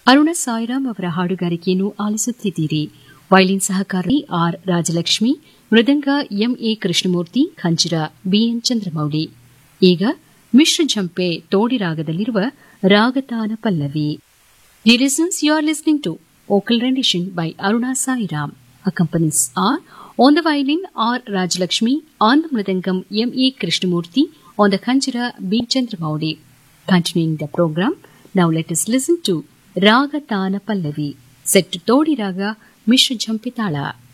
ಅರುಣ ಸಾಯಿರಾಮ್ ಅವರ ಹಾಡುಗಾರಿಕೆಯನ್ನು ಆಲಿಸುತ್ತಿದ್ದೀರಿ ವೈಲಿನ್ ಸಹಕಾರಿ ಆರ್ ರಾಜಲಕ್ಷ್ಮಿ ಮೃದಂಗ ಎಂಎ ಕೃಷ್ಣಮೂರ್ತಿ ಖಂಜಿರ ಬಿಎನ್ ಚಂದ್ರಮೌಳಿ ಈಗ ಮಿಶ್ರ ಝಂಪೆ ತೋಡಿರಾಗದಲ್ಲಿರುವ ರಾಗತಾನ Pallavi Dear listeners, you are listening to Vocal Rendition by Aruna Sairam. Accompanies are on the violin R. Rajalakshmi, on the mridangam M. A. Krishnamurti, on the khanjira B. Chandramouli. Continuing the program, now let us listen to Raga Tana Pallavi, set to Todi Raga Mishra Jampitala.